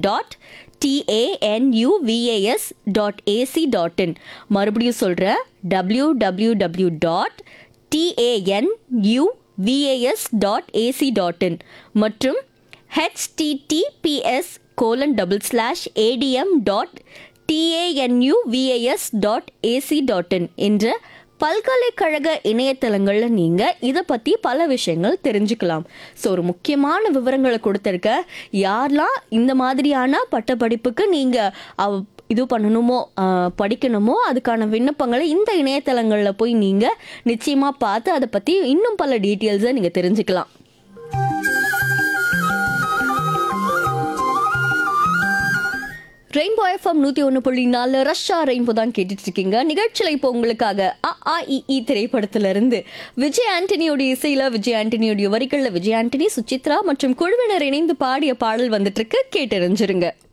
dot TANUVAS dot AC dot in மறுபடியும் சொல்கிறேன் W W W dot TANUVAS dot AC dot in மற்றும் HTTPS colon double slash ADM dot TANUVAS dot AC dot in என்ற பல்கலைக்கழக இணையதளங்களில் நீங்கள் இதை பற்றி பல விஷயங்கள் தெரிஞ்சுக்கலாம் ஸோ ஒரு முக்கியமான விவரங்களை கொடுத்துருக்க யாரெல்லாம் இந்த மாதிரியான பட்டப்படிப்புக்கு நீங்கள் இது பண்ணணுமோ ஆஹ், படிக்கணுமோ அதுக்கான விண்ணப்பங்களை இந்த இணையதளங்களில் போய் நீங்கள் நிச்சயமாக பார்த்து அதை பற்றி இன்னும் பல டீட்டெயில்ஸை நீங்கள் தெரிஞ்சுக்கலாம் ரெயின்போ எஃப்எம் நூற்றி ஒன்று புள்ளி நாலு ரஷ்ஷா ரெயின்போ தான் கேட்டுட்டு இருக்கீங்க நிகழ்ச்சியில் இப்போ உங்களுக்காக அ ஆ இ ஈ திரைப்படத்திலிருந்து விஜய் ஆண்டனியோட இசையில் விஜய் ஆண்டனியோடைய வரிகளில் விஜய் ஆண்டனி சுசித்ரா மற்றும் குழுவினர் இணைந்து பாடிய பாடல் வந்துட்டு இருக்கு கேட்டறிஞ்சிருங்க